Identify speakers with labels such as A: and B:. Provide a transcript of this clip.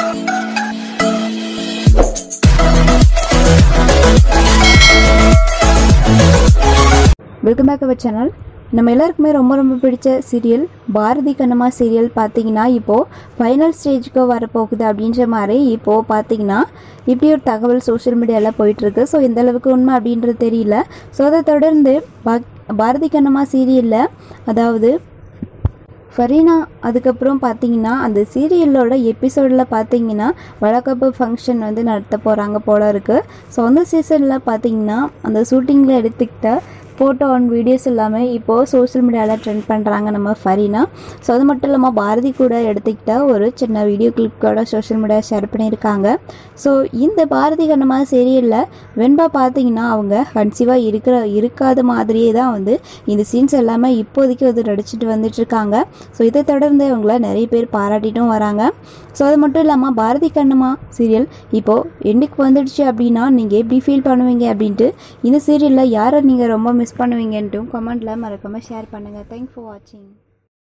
A: welcome back our channel நம்ம எல்லாருக்குமே ரொம்ப ரொம்ப பிடிச்ச சீரியல் பாரதி கண்ணம்மா சீரியல் பார்த்தீங்கன்னா இப்போது ஃபைனல் ஸ்டேஜுக்கு வரப்போகுது அப்படின்ற மாதிரி இப்போது பார்த்தீங்கன்னா இப்படி ஒரு தகவல் சோஷியல் மீடியாவில் போயிட்டுருக்கு ஸோ எந்த அளவுக்கு உண்மை அப்படின்றது தெரியல ஸோ அதை தொடர்ந்து பா- பாரதி கண்ணம்மா சீரியலில் அதாவது ஃபரீனா அதுக்கப்புறம் பார்த்தீங்கன்னா அந்த சீரியலோட எபிசோடில் பார்த்தீங்கன்னா வழக்கப்பு ஃபங்க்ஷன் வந்து நடத்த போகிறாங்க போல இருக்குது ஸோ அந்த சீசனில் பார்த்தீங்கன்னா அந்த ஷூட்டிங்கில் எடுத்துக்கிட்ட ஃபோட்டோ அண்ட் வீடியோஸ் எல்லாமே இப்போது சோஷியல் மீடியாவில் ட்ரெண்ட் பண்ணுறாங்க நம்ம ஃபரீனா ஸோ அது மட்டும் இல்லாமல் பாரதி கூட எடுத்துக்கிட்ட ஒரு சின்ன வீடியோ கிளிப் கூட சோஷியல் மீடியா ஷேர் பண்ணியிருக்காங்க ஸோ இந்த பாரதி கண்ணம்மா சீரியலில் வெண்பா பார்த்தீங்கன்னா அவங்க கன்சீவாக இருக்கிற இருக்காத மாதிரியே தான் வந்து இந்த சீன்ஸ் எல்லாமே இப்போதைக்கு வந்து நடிச்சிட்டு வந்துட்டு இருக்காங்க ஸோ இதை தொடர்ந்து அவங்கள நிறைய பேர் பாராட்டிட்டும் வராங்க ஸோ அது மட்டும் இல்லாமல் பாரதி கண்ணம்மா சீரியல் இப்போது எண்டுக்கு வந்துடுச்சு அப்படின்னா நீங்கள் எப்படி ஃபீல் பண்ணுவீங்க அப்படின்ட்டு இந்த சீரியலில் யாரை நீங்கள் ரொம்ப மிஸ் பண்ணுவீங்கன்ட்டும் கமெண்ட்டில் மறக்காமல் ஷேர் பண்ணுங்கள் தேங்க்ஸ் ஃபார் வாட்சிங்